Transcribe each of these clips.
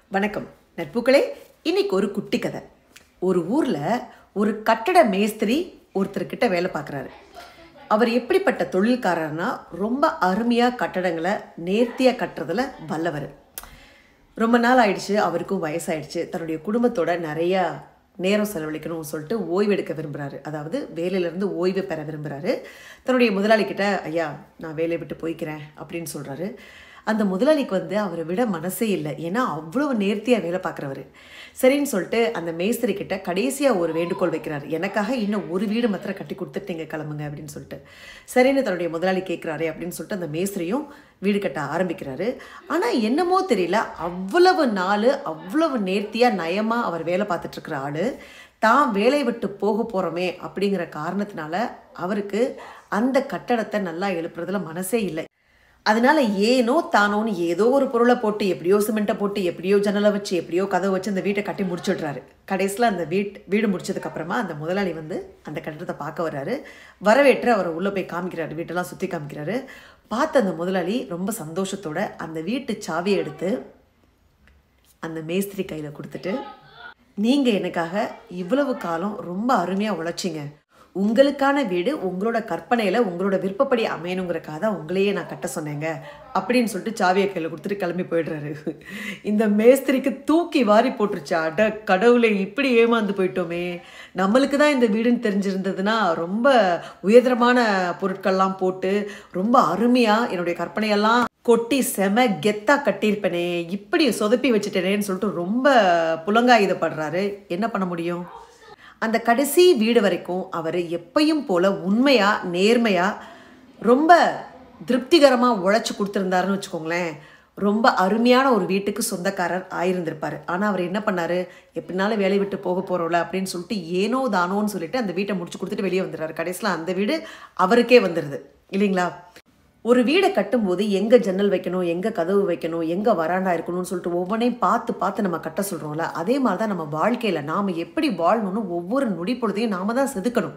வணக்கம் நட்புகளே இன்னைக்கு ஒரு குட்டி கதை ஒரு ஊரில் ஒரு கட்டட மேஸ்திரி ஒருத்தர்கிட்ட வேலை பார்க்குறாரு அவர் எப்படிப்பட்ட தொழில்காரர்னா ரொம்ப அருமையாக கட்டடங்களை நேர்த்தியாக கட்டுறதுல வல்லவர் ரொம்ப நாள் ஆயிடுச்சு அவருக்கும் வயசாயிடுச்சு தன்னுடைய குடும்பத்தோட நிறையா நேரம் செலவழிக்கணும்னு சொல்லிட்டு ஓய்வு எடுக்க விரும்புகிறாரு அதாவது வேலையிலேருந்து ஓய்வு பெற விரும்புகிறாரு தன்னுடைய முதலாளி கிட்ட ஐயா நான் வேலையை விட்டு போய்க்கிறேன் அப்படின்னு சொல்கிறாரு அந்த முதலாளிக்கு வந்து அவரை விட மனசே இல்லை ஏன்னா அவ்வளவு நேர்த்தியாக வேலை பார்க்குறவர் சரின்னு சொல்லிட்டு அந்த மேஸ்திரி கிட்ட கடைசியாக ஒரு வேண்டுகோள் வைக்கிறார் எனக்காக இன்னும் ஒரு வீடு மாத்திரம் கட்டி கொடுத்துட்டு நீங்கள் கிளம்புங்க அப்படின்னு சொல்லிட்டு சரின்னு தன்னுடைய முதலாளி கேட்குறாரு அப்படின்னு சொல்லிட்டு அந்த மேஸ்திரியும் வீடு கட்ட ஆரம்பிக்கிறாரு ஆனால் என்னமோ தெரியல அவ்வளவு நாள் அவ்வளவு நேர்த்தியாக நயமாக அவர் வேலை பார்த்துட்ருக்கிற ஆள் தான் வேலையை விட்டு போக போகிறோமே அப்படிங்கிற காரணத்தினால அவருக்கு அந்த கட்டடத்தை நல்லா எழுப்புறதுல மனசே இல்லை அதனால ஏனோ தானோன்னு ஏதோ ஒரு பொருளை போட்டு எப்படியோ சிமெண்ட்டை போட்டு எப்படியோ ஜன்னலை வச்சு எப்படியோ கதவை வச்சு அந்த வீட்டை கட்டி முடிச்சுடுறாரு கடைசியில் அந்த வீட் வீடு முடிச்சதுக்கப்புறமா அந்த முதலாளி வந்து அந்த கட்டடத்தை பார்க்க வர்றாரு வரவேற்று அவரை உள்ளே போய் காமிக்கிறாரு வீட்டெல்லாம் சுற்றி காமிக்கிறாரு பார்த்த அந்த முதலாளி ரொம்ப சந்தோஷத்தோட அந்த வீட்டு சாவியை எடுத்து அந்த மேஸ்திரி கையில் கொடுத்துட்டு நீங்கள் எனக்காக இவ்வளவு காலம் ரொம்ப அருமையாக உழைச்சிங்க உங்களுக்கான வீடு உங்களோட கற்பனையில் உங்களோட விருப்பப்படி அமையணுங்கிறக்காக தான் உங்களையே நான் கட்ட சொன்னேங்க அப்படின்னு சொல்லிட்டு சாவியை கையில் கொடுத்துட்டு கிளம்பி போயிடுறாரு இந்த மேஸ்திரிக்கு தூக்கி வாரி போட்டுருச்சு அட கடவுளை இப்படி ஏமாந்து போயிட்டோமே நம்மளுக்கு தான் இந்த வீடுன்னு தெரிஞ்சிருந்ததுன்னா ரொம்ப உயர்தரமான பொருட்கள்லாம் போட்டு ரொம்ப அருமையாக என்னுடைய கற்பனையெல்லாம் கொட்டி செம கெத்தா கட்டியிருப்பேனே இப்படி சொதப்பி வச்சுட்டேனேன்னு சொல்லிட்டு ரொம்ப புலங்காயுதப்படுறாரு என்ன பண்ண முடியும் அந்த கடைசி வீடு வரைக்கும் அவர் எப்பையும் போல உண்மையா நேர்மையா ரொம்ப திருப்திகரமாக உழைச்சி கொடுத்துருந்தாருன்னு வச்சுக்கோங்களேன் ரொம்ப அருமையான ஒரு வீட்டுக்கு சொந்தக்காரர் ஆயிருந்திருப்பார் ஆனால் அவர் என்ன பண்ணார் எப்படினாலும் வேலையை விட்டு போக போகிறோம்ல அப்படின்னு சொல்லிட்டு ஏனோ தானோன்னு சொல்லிட்டு அந்த வீட்டை முடிச்சு கொடுத்துட்டு வெளியே வந்துடுறாரு கடைசியில் அந்த வீடு அவருக்கே வந்துடுது இல்லைங்களா ஒரு வீடை கட்டும்போது எங்கே ஜன்னல் வைக்கணும் எங்கே கதவு வைக்கணும் எங்கே வராண்டா இருக்கணும்னு சொல்லிட்டு ஒவ்வொன்றையும் பார்த்து பார்த்து நம்ம கட்ட சொல்கிறோம்ல அதே மாதிரி தான் நம்ம வாழ்க்கையில் நாம் எப்படி வாழணும்னு ஒவ்வொரு நொடி பொழுதையும் நாம தான் செதுக்கணும்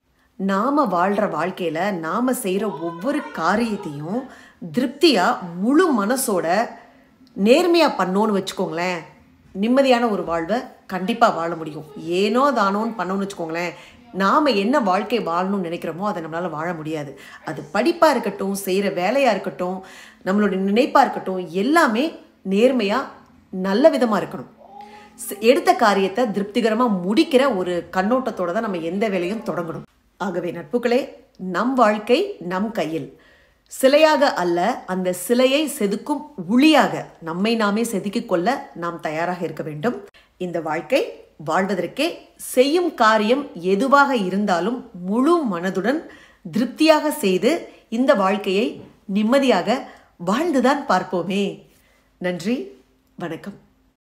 நாம் வாழ்கிற வாழ்க்கையில் நாம் செய்கிற ஒவ்வொரு காரியத்தையும் திருப்தியாக முழு மனசோட நேர்மையாக பண்ணோன்னு வச்சுக்கோங்களேன் நிம்மதியான ஒரு வாழ்வை கண்டிப்பாக வாழ முடியும் ஏனோ தானோன்னு பண்ணோன்னு வச்சுக்கோங்களேன் நாம் என்ன வாழ்க்கை வாழணும்னு நினைக்கிறோமோ அதை நம்மளால் வாழ முடியாது அது படிப்பாக இருக்கட்டும் செய்கிற வேலையாக இருக்கட்டும் நம்மளுடைய நினைப்பாக இருக்கட்டும் எல்லாமே நேர்மையாக நல்ல விதமாக இருக்கணும் ஸ்- எடுத்த காரியத்தை திருப்திகரமாக முடிக்கிற ஒரு கண்ணோட்டத்தோட தான் நம்ம எந்த வேலையும் தொடங்கணும் ஆகவே நட்புகளே நம் வாழ்க்கை நம் கையில் சிலையாக அல்ல அந்த சிலையை செதுக்கும் உளியாக நம்மை நாமே செதுக்கிக் கொள்ள நாம் தயாராக இருக்க வேண்டும் இந்த வாழ்க்கை வாழ்வதற்கே செய்யும் காரியம் எதுவாக இருந்தாலும் முழு மனதுடன் திருப்தியாக செய்து இந்த வாழ்க்கையை நிம்மதியாக வாழ்ந்துதான் பார்ப்போமே நன்றி வணக்கம்